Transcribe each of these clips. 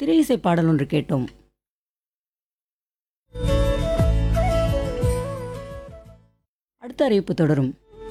திரையிசை பாடல் ஒன்று கேட்டோம் அடுத்த அறிவிப்பு தொடரும்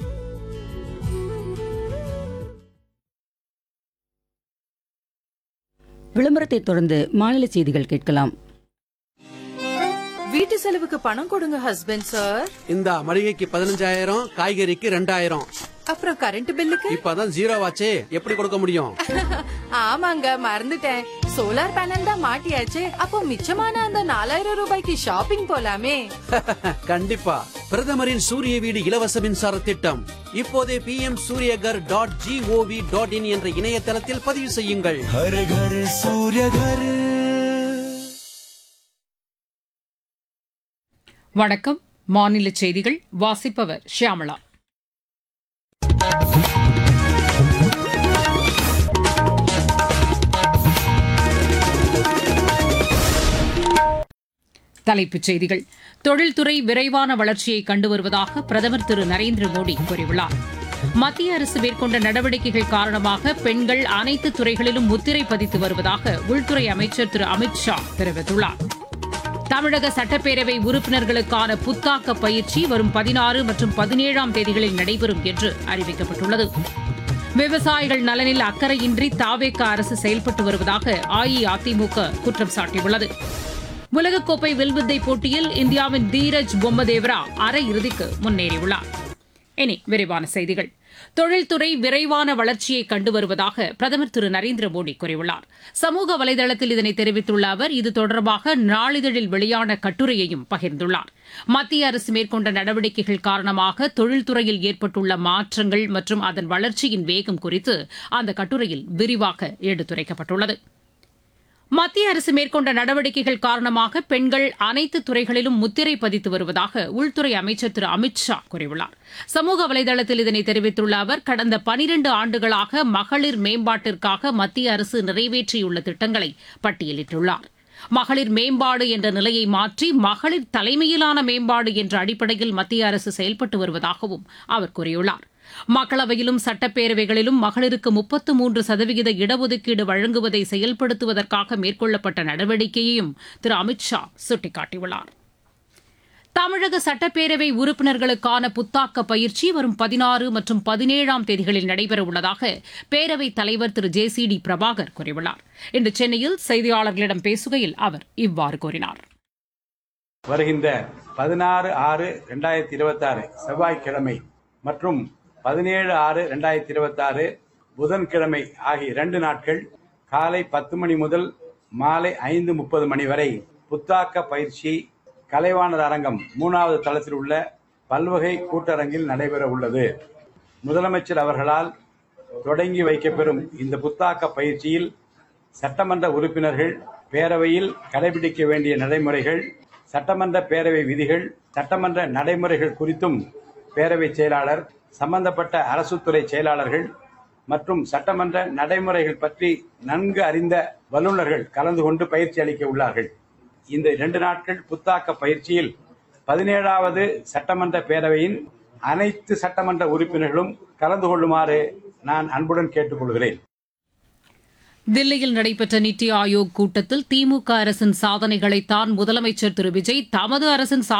விளம்பரத்தை தொடர்ந்து மாநில செய்திகள் கேட்கலாம் வீட்டு செலவுக்கு பணம் கொடுங்க ஹஸ்பண்ட் சார் இந்த மளிகைக்கு பதினஞ்சாயிரம் காய்கறிக்கு ரெண்டாயிரம் அப்புறம் கரண்ட் பில்லுக்கு இப்பதான் ஜீரோ ஆச்சே எப்படி கொடுக்க முடியும் ஆமாங்க மறந்துட்டேன் சோலார் பேனல் தான் மாட்டியாச்சு அப்போ மிச்சமான அந்த நாலாயிரம் ரூபாய்க்கு ஷாப்பிங் போலாமே கண்டிப்பா பிரதமரின் சூரிய வீடு இலவச மின்சார திட்டம் இப்போதே P M Suryaghar dot gov dot in என்ற இணையதளத்தில் பதிவு செய்யுங்கள் हर घर सूर्य घर வணக்கம் மாநில செய்திகள் வாசிப்பவர் ஷியாமளா தலைப்புச் செய்திகள் தொழில்துறை விரைவான வளர்ச்சியை கண்டு வருவதாக பிரதமர் திரு நரேந்திர மோடி கூறியுள்ளார் மத்திய அரசு மேற்கொண்ட நடவடிக்கைகள் காரணமாக பெண்கள் அனைத்து துறைகளிலும் முத்திரை பதித்து வருவதாக உள்துறை அமைச்சர் திரு அமித் ஷா தெரிவித்துள்ளார் தமிழக சட்டப்பேரவை உறுப்பினர்களுக்கான புத்தாக்க பயிற்சி வரும் பதினாறு மற்றும் பதினேழாம் தேதிகளில் நடைபெறும் என்று அறிவிக்கப்பட்டுள்ளது விவசாயிகள் நலனில் அக்கறையின்றி தாவேக அரசு செயல்பட்டு வருவதாக அஇஅதிமுக குற்றம் சாட்டியுள்ளது உலகக்கோப்பை வில்வித்தை போட்டியில் இந்தியாவின் தீரஜ் பொம்மதேவரா அரையிறுதிக்கு முன்னேறியுள்ளார் இனி விரிவான செய்திகள் தொழில்துறை விரைவான வளர்ச்சியை கண்டு வருவதாக பிரதமர் திரு நரேந்திர மோடி கூறியுள்ளார் சமூக வலைதளத்தில் இதனை தெரிவித்துள்ள அவர் இது தொடர்பாக நாளிதழில் வெளியான கட்டுரையையும் பகிர்ந்துள்ளார் மத்திய அரசு மேற்கொண்ட நடவடிக்கைகள் காரணமாக தொழில்துறையில் ஏற்பட்டுள்ள மாற்றங்கள் மற்றும் அதன் வளர்ச்சியின் வேகம் குறித்து அந்த கட்டுரையில் விரிவாக எடுத்துரைக்கப்பட்டுள்ளது மத்திய அரசு மேற்கொண்ட நடவடிக்கைகள் காரணமாக பெண்கள் அனைத்து துறைகளிலும் முத்திரை பதித்து வருவதாக உள்துறை அமைச்சர் திரு அமித் ஷா கூறியுள்ளார் சமூக வலைதளத்தில் இதனை தெரிவித்துள்ள அவர் கடந்த பனிரண்டு ஆண்டுகளாக மகளிர் மேம்பாட்டிற்காக மத்திய அரசு நிறைவேற்றியுள்ள திட்டங்களை பட்டியலிட்டுள்ளார் மகளிர் மேம்பாடு என்ற நிலையை மாற்றி மகளிர் தலைமையிலான மேம்பாடு என்ற அடிப்படையில் மத்திய அரசு செயல்பட்டு வருவதாகவும் அவர் கூறியுள்ளார் மக்களவையிலும் சட்டப்பேரவைகளிலும் மகளிருக்கு முப்பத்து மூன்று சதவிகித இடஒதுக்கீடு வழங்குவதை செயல்படுத்துவதற்காக மேற்கொள்ளப்பட்ட நடவடிக்கையையும் திரு அமித் ஷா சுட்டிக்காட்டியுள்ளார் தமிழக சட்டப்பேரவை உறுப்பினர்களுக்கான புத்தாக்க பயிற்சி வரும் பதினாறு மற்றும் பதினேழாம் தேதிகளில் நடைபெறவுள்ளதாக பேரவைத் தலைவர் திரு ஜே சி டி பிரபாகர் கூறியுள்ளார் இன்று சென்னையில் செய்தியாளர்களிடம் பேசுகையில் அவர் இவ்வாறு கூறினார் வருகின்ற பதினாறு ஆறு ரெண்டாயிரத்தி இருபத்தாறு செவ்வாய்க்கிழமை மற்றும் பதினேழு ஆறு ரெண்டாயிரத்தி இருபத்தாறு புதன்கிழமை ஆகிய இரண்டு நாட்கள் காலை பத்து மணி முதல் மாலை ஐந்து முப்பது மணி வரை புத்தாக்க பயிற்சி கலைவாணர் அரங்கம் மூணாவது தளத்தில் உள்ள பல்வகை கூட்டரங்கில் நடைபெற உள்ளது முதலமைச்சர் அவர்களால் தொடங்கி வைக்கப்பெறும் இந்த புத்தாக்க பயிற்சியில் சட்டமன்ற உறுப்பினர்கள் பேரவையில் கடைபிடிக்க வேண்டிய நடைமுறைகள் சட்டமன்ற பேரவை விதிகள் சட்டமன்ற நடைமுறைகள் குறித்தும் பேரவை செயலாளர் சம்பந்தப்பட்ட அரசுத்துறை செயலாளர்கள் மற்றும் சட்டமன்ற நடைமுறைகள் பற்றி நன்கு அறிந்த வல்லுநர்கள் கலந்து கொண்டு பயிற்சி அளிக்க உள்ளார்கள் இந்த இரண்டு நாட்கள் புத்தாக்க பயிற்சியில் பதினேழாவது சட்டமன்ற பேரவையின் அனைத்து சட்டமன்ற உறுப்பினர்களும் கலந்து கொள்ளுமாறு நான் அன்புடன் கேட்டுக்கொள்கிறேன் தில்லியில் நடைபெற்ற நித்தி ஆயோக் கூட்டத்தில் திமுக அரசின் சாதனைகளைத்தான் முதலமைச்சர் திரு விஜய் தமது அரசின்